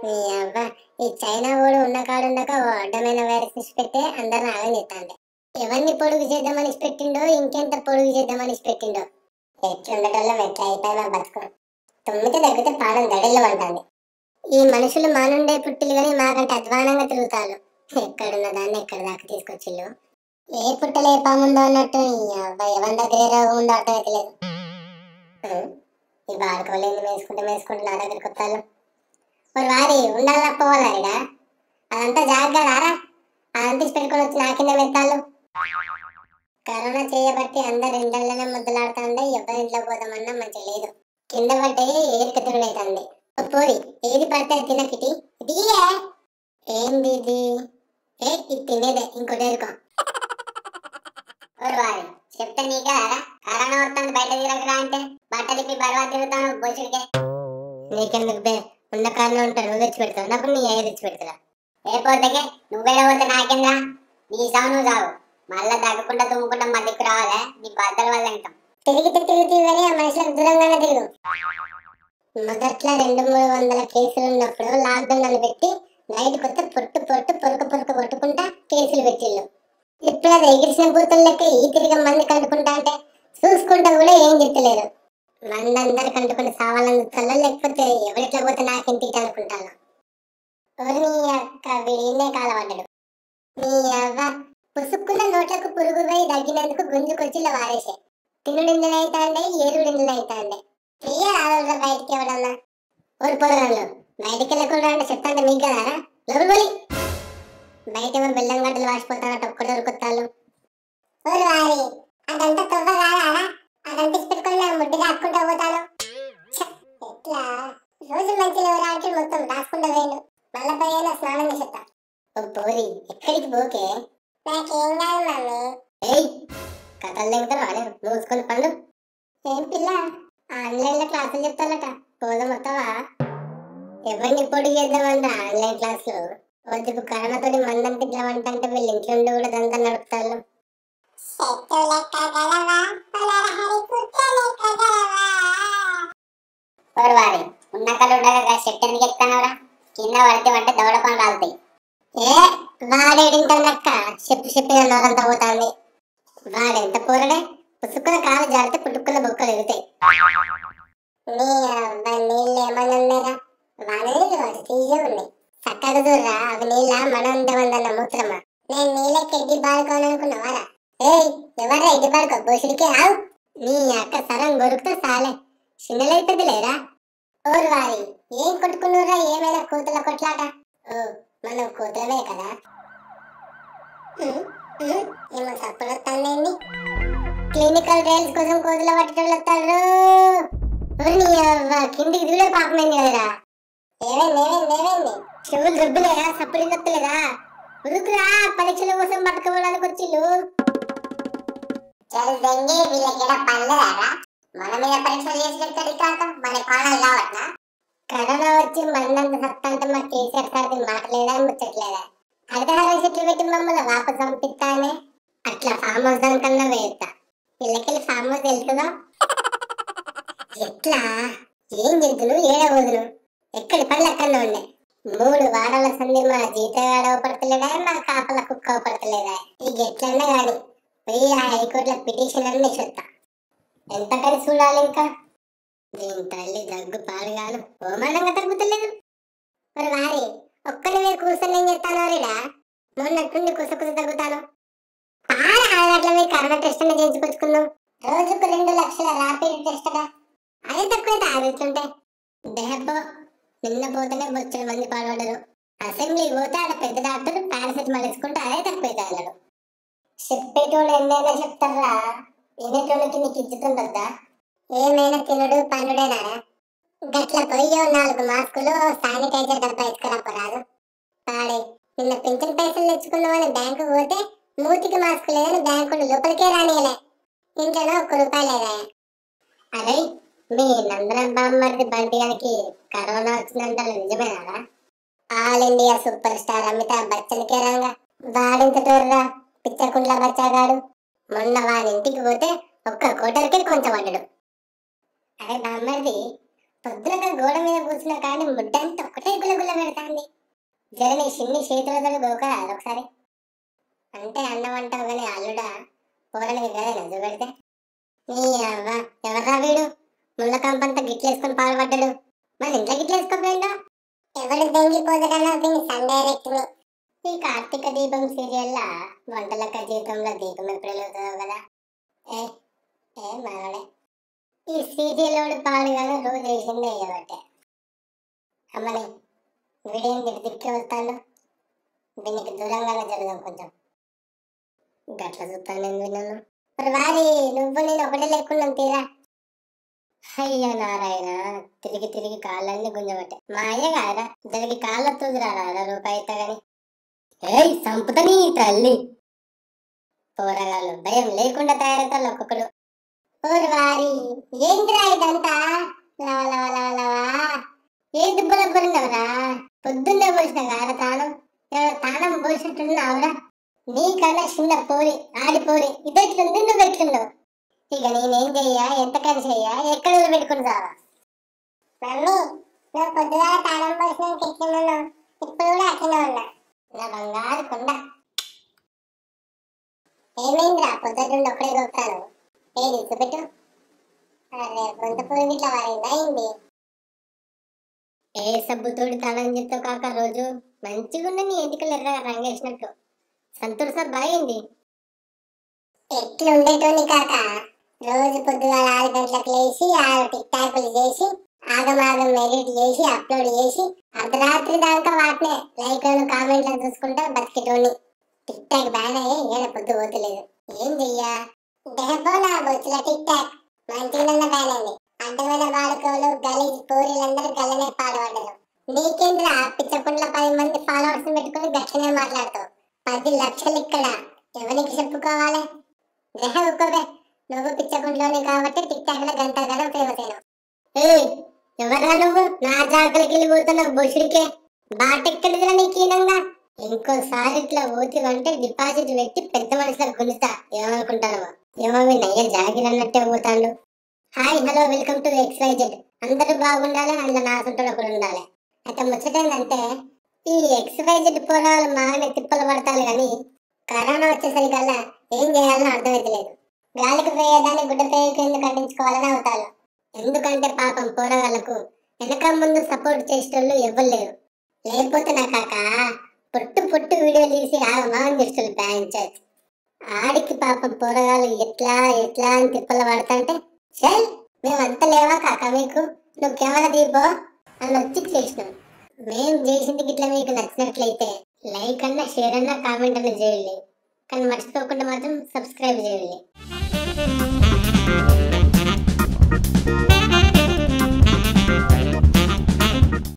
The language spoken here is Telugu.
నీ అవ్వ ఈ చైనా వాడు ఉన్న కాడు ఉండక ఓ అడ్డమైన వైరస్ ఇచ్చి పెట్టే అందరిని ఆగం చేస్తాండే ఎవరిని పొడుగు చేద్దామని ఇచ్చి పెట్టిండో ఇంకెంత పొడుగు చేద్దామని ఇచ్చి పెట్టిండో ఎట్లుండటంలో ఎట్లా అయిపోయి మా బతుకు తుమ్మితే తగ్గితే పాడం దడిల్లో అంటుంది ఈ మనుషులు మానుండే పుట్టిలు కానీ మాకంటే అధ్వానంగా తిరుగుతారు ఎక్కడున్న దాన్ని ఎక్కడ దాకా తీసుకొచ్చిళ్ళు ఏ పుట్టలో ఏ పాముందో అన్నట్టు ఈ అబ్బాయి ఎవరి దగ్గర ఏ రోగం ఉందో అర్థమైతలేదు ఉం? ఈ బాడుకోలేదు వేసుకుంటే వేసుకుంటే నా దగ్గరికి వస్తాను మరి వారి ఉండాలా పోవాలరిడా అదంతా జాగ్రత్త అదంతా తీసి పెట్టుకొని వచ్చి నా కింద పెడతాను కరోనా చేయబట్టి అందరు ఇండ్లలోనే ముద్దలాడుతుండే ఎవరి ఇంట్లో పోదామన్నా మంచిగా లేదు కింద పడ్డే ఏరిక తిరుగులైతుంది పోరి ఏది పడితే అది తినకిటి ఇదిగే ఏంది ఇది ఏ ఇది తినేదే ఇంకోటి ఎరుకో ఓరి వారి చెప్తే నీకా కరోనా వస్తుంది బయట తిరగరా అంటే బట్ట తిప్పి బడవా తిరుగుతాను బొచ్చుడికే నీకెందుకు బే ఉన్న కారణం ఉంటాడు నువ్వు తెచ్చి పెడతావు నాకు నీ అయ్య తెచ్చి పెడతా ఏ పోతే నువ్వేడ పోతే నాకేందా నీ సావు నువ్వు సావు మళ్ళా తగ్గకుండా తుమ్ముకుంటా మా దిక్కు రావాలే నీ బద్దల వల్ల ఉంటాం తిరిగితే తిరిగి కానీ ఆ మనుషులకు దూరంగానే తిరుగు మొదట్లో రెండు మూడు వందల కేసులు ఉన్నప్పుడు లాక్డౌన్ అని పెట్టి నైట్ కొత్త పొట్టు పొట్టు పొరక పొరక కొట్టుకుంటా కేసులు పెట్టిళ్ళు ఇప్పుడు అది ఎగిరిసిన బూతులు లెక్క ఈ తిరిగి మంది కంటుకుంటా అంటే చూసుకుంటా కూడా ఏం చెప్తలేదు మంది అందరు కంటుకుంటే సావాలని చూస్తాలో లేకపోతే ఎవరిట్లా పోతే నాకింటికి అనుకుంటాను ఎవరు నీ అక్క వీడినే కాలపడ్డాడు నీ అవ్వ పుసుక్కున్న నోట్లకు పురుగు పోయి తగ్గినందుకు గుంజుకొచ్చి ఇలా వారేసే తినుడింజలు అవుతాండే ఏరుడింజలు అవుతాండే ప్రియ రావాలిరా బయటికి ఎవడన్నా ఊరు పోరాళ్ళు బయటికి వెళ్ళకుండా అంటే చెప్తాంటే మీకు కదా లోపల పోలి బయట ఏమో బెల్లం గడ్డలు వాసిపోతానట ఒక్కటి దొరుకుతాళ్ళు ఊరు వారి అదంతా తొవ్వ కాదా అదంతా పెట్టుకొని నా ముడ్డి దాక్కుంటా పోతాను ఛ, ఎట్లా రోజు మంచిగా ఎవరానికి మొత్తం దాచుకుంటా వేలు మళ్ళా పోయినా స్నానం చేసేస్తా ఓ పోరి ఎక్కడికి పోకే నాకేం కాదు మమ్మీ ఏయ్ కథలు దిగుతారు అనే మూసుకొని పండు ఏం పిల్ల ఆన్లైన్ లో క్లాసులు చెప్తారట పోదాం వస్తావా ఎవరిని పొడి చేద్దామంట ఆన్లైన్ క్లాసులు వద్దు ఇప్పుడు కరోనాతోటి మందంతా ఇట్లా వంట అంటే వీళ్ళు ఇంట్లో ఉండి కూడా దంతా నడుపుతారు వారి ఉన్న కళ్ళు ఉండగా చెట్టు ఎందుకు ఎక్కుతానవరా కింద పడితే అంటే దవడ పని రాలుతాయి ఏ వాడేడింటన్నక్క చెప్పు చెప్పిన నోరంతా పోతాంది వాడెంత పూరడే పుసుక్కున కాలు జారితే పుట్టుకున్న బొక్కలు ఎగుతాయి నీ అబ్బా నీళ్ళు ఏమన్నా ఉన్నారా వానలు తీసే ఉన్నాయి చక్కగా చూడరా అవి నీళ్ళ మన ఉండవందన్న మూత్రమా నేను నీళ్ళకి ఎడ్డి పాడుకోవాలనుకున్నావారా ఏయ్ ఎవరా ఎడ్డి పాడుకో బోసుడికే ఆవు నీ అక్క సరం గొరుకుతా సాలే చిన్నలైతుంది లేరా ఓరు వారి ఏం కొట్టుకున్నారా ఏమైనా కూతుల కొట్లాట ఓ మనం కూతురమే కదా ఉమ్, ఉమ్, ఏమో తప్పులు వస్తాండి క్లినికల్ ట్రయల్స్ కోసం కోతుల పట్టేటోళ్ళు వస్తారు ఓరి నీ అవ్వ, కిందికి దిగుడే పాపమైంది కదరా ఏమైంది ఏమైంది ఏమైంది చెవులు దొబ్బులేదా సప్పుడు నొప్పులేదా ఉరుకురా పరీక్షల కోసం పట్టుకోవడానికి వచ్చిళ్ళు చదువుదండి వీళ్ళకి పల్లెదారా మన మీద పరీక్షలు చేసి పెడతాడు కాక మన కోణాలు కావట్నా కరోనా వచ్చి మనంత సత్తంటే మా కేసీఆర్ సార్కి మాటలేదా ముచ్చట్లేదా అర్ధహారం చెట్లు పెట్టి మమ్మల్ని వాపస్ పంపిస్తానే అట్లా ఫామ్ హౌస్ దానికన్నా వేస్తా వీళ్ళకెళ్ళి ఫామ్ హౌస్ వెళ్తుందా ఎట్లా ఏం చేద్దును ఏడ వదును ఎక్కడి పనులు అక్కడనే ఉండే మూడు వారాల సంది మా జీతగాడు పడతలేదా మా కాపల కుక్క పడతలేదా ఇక ఎట్లన్నా కానీ పోయి ఆ హైకోర్టులో పిటిషన్ అన్ని చూస్తా ఎంత కలిసి చూడాలి ఇంకా దీని తల్లి దగ్గు పాడుగాను ఓమానంగా తగ్గుతలేదు మరి వారి ఒక్కరి మీద కూర్చొని ఏం చేస్తాను రీడా మొన్నట్టుండి కుస కుస తగ్గుతాను పాల అలవాట్ల మీద కరోనా టెస్ట్ అనే చేయించుకొచ్చుకుందాం రోజుకు రెండు లక్షల ర్యాపిడ్ టెస్ట్ గా అదే తక్కువ ఆగుతుంటే దేహబ్బో నిన్న పోతేనే బొచ్చడు మంది పాల్పడరు అసెంబ్లీ పోతే ఆడ పెద్ద డాక్టర్ పారాసెటమాల్ వేసుకుంటే అదే తక్కువ అన్నాడు చెప్పేటోళ్ళు ఎన్నైనా చెప్తారా వినేటోళ్ళకి నీకు ఇచ్చుతుండొద్దా ఏమైనా తినుడు పనుడేనా గట్ల పోయో నాలుగు మాస్కులు శానిటైజర్ డబ్బా ఇసుకురాపరాదు పాడే నిన్న పింఛన్ పైసలు తెచ్చుకున్నామని బ్యాంకు పోతే మూతికి మాస్క్ లేదని బ్యాంకులు లోపలికే రానియలే ఇంట్లో ఒక్క రూపాయి లేదా అరే మీ నందనం బామ్మర్ది బంటి గారికి కరోనా వచ్చిందంటారు నిజమేనా all India super star Amitabh Bachchan కే రంగా వాడింతటోర్రా పిచ్చకుండ్ల బచ్చాగాడు మొన్న వాడి ఇంటికి పోతే ఒక్క కోటలకే కొంచెం పడ్డాడు అరే బామ్మర్ది పొద్దునక గోడ మీద కూర్చున్నా కానీ ముడ్డంతా ఒకటే గుల్ల గుల్ల పెడతాంది జర నీ చిన్ని చేతులతో గోకరా ఒకసారి అంటే అన్నం అంటావు కానీ అల్లుడా కూరని కదా నవ్వు పెడితే నీ అవ్వ ఎవరా వీడు ముళ్ళ కంపంతా గిట్లేసుకొని పాల్పడ్డాడు మరి ఇంట్లో గిట్లేసుకోపోయిందా ఎవరు దెంగిపోదురన్నా దీని సండైరెక్ట్ని ఈ కార్తీక దీపం సీరియల్లా వంటలక్క జీవితంలో దీపం ఎప్పుడు వెలుగుతుందో కదా ఏ ఏ మనోడే ఈ సీరియల్ పాడుగాను రోజు వేసిందే అయ్యబట్టే అమ్మని వీడేం దిక్కి వస్తాడు దీనికి దూరంగానే జరగదు కొంచెం గట్ల చూస్తాను నేను విన్నాను మరి వారి నువ్వు నేను ఒకటే లేకున్నాం తీరా అయ్యో నారాయణ తిరిగి తిరిగి కాళ్ళన్నీ గుంజబట్టే మా అయ్య కాదా తిరిగి కాళ్ళ తుదిరారా రూపాయి గాని ఏయ్ సంపుతని తల్లి పోరగాళ్ళు భయం లేకుండా తయారవుతారు ఒక్కొక్కరు ఓరు వారి ఏంటిరా ఇదంతా లవ లవ లవ లవా ఏ దుబ్బలు పడినవరా పొద్దున్నే పోసిన కారా తాళం ఎవరో తాళం పోసినట్టున్నావురా నీకన్నా చిన్న పోరి ఆడిపోరి ఇదెట్లుంది నువ్వు ఎట్లున్నావు ఇక నేనేం చెయ్యా ఎంత కని చెయ్యా ఎక్కడ పెట్టుకుని రావా మమ్మీ నువ్వు పొద్దుగా తాళం పోసిన ఎట్లున్నాను ఇప్పుడు కూడా అట్లనే ఉన్నా నా బంగారు కొండ ఏమైందిరా పొద్దున్న ఒక్కడే గొప్పతాను ఏది చూపెట్టు అరే కొంత పొడి ఇట్లా వారిందా అయింది ఏ సబ్బుతోడి తాళం చెప్తావు కాక రోజు మంచిగా ఉన్న నీ ఎంటికలు ఎర్రగా రంగేసినట్టు సంతూర్ సార్ బాగైంది ఎట్లుండేటోని కాక రోజు పొద్దుగాల ఆరు గంటలకు లేచి ఆరు టిక్ టాకులు చేసి ఆగమాగం మెరిట్ చేసి అప్లోడ్ చేసి అర్ధరాత్రి దాకా వాటినే లైక్లను కామెంట్లను చూసుకుంటా బతికేటోని టిక్ టాక్ బ్యాన్ అయ్యి ఏడ పొద్దు పోతలేదు ఏం చెయ్యా దేహపోలా బొచ్చుల టిక్ టాక్ మంచిగా బ్యాన్ అయింది అడ్డమైన బాడుకోలు గలీజ్ పూరీలందరూ గల్లనే పాల్పడ్డారు నీకేంద్రా పిచ్చకుండ్ల పది మంది ఫాలోవర్స్ పెట్టుకుని గట్లనే మాట్లాడతావు పది లక్షలు ఇక్కడ ఎవరికి చెప్పుకోవాలి గ్రహ ఒక్కోవే నువ్వు పిచ్చకుంట్లోనే కాబట్టి టిక్ టాక్ లో గంట గడం ఫేమస్ అయినావు ఏయ్ ఎవరా నువ్వు నా జాగ్రత్తకి వెళ్ళి పోతున్నావు బొషుడికే బాటెక్కడిదిరా నీకు ఈనంగా ఇంకోసారి ఇట్లా పోతివంటే డిపాజిట్ పెట్టి పెద్ద మనుషులకు గుంజుతా ఏమనుకుంటానో ఏమో మీ నయ్య జాగిర్ అన్నట్టే పోతాడు hi hello welcome to XYZ అందరూ బాగుండాలి అందులో నా సొంతలో ఒకడు ఉండాలి అయితే ముచ్చటేందంటే ఈ ఎక్స్వైజెడ్ పోరాలు మానే తిప్పలు పడతారు కానీ కరోనా వచ్చేసరికల్లా ఏం చేయాలని అర్థమైతలేదు గాలికి పోయేదాన్ని గుడ్డ పేరుకి ఎందుకు కట్టించుకోవాలని అవుతారు ఎందుకంటే పాపం పోరగాళ్ళకు వెనక ముందు సపోర్ట్ చేసేటోళ్ళు ఎవ్వరు లేరు లేకపోతే నా కాక పొట్టు పొట్టు వీడియో తీసి ఆగమాగం చేస్తుంది బ్యాంచ్ ఆడికి పాపం పోరగాళ్ళు ఎట్లా ఎట్లా అని తిప్పలు పడతాంటే చల్ మేమంతా లేవా కాక మీకు నువ్వు కెమెరా దీపో అని వచ్చి చేసినాం మేము చేసింది ఇట్లా మీకు నచ్చినట్లయితే లైక్ అన్నా షేర్ అన్నా కామెంట్ అన్నా చేయండి కానీ మర్చిపోకుండా మాత్రం సబ్స్క్రైబ్ చేయండి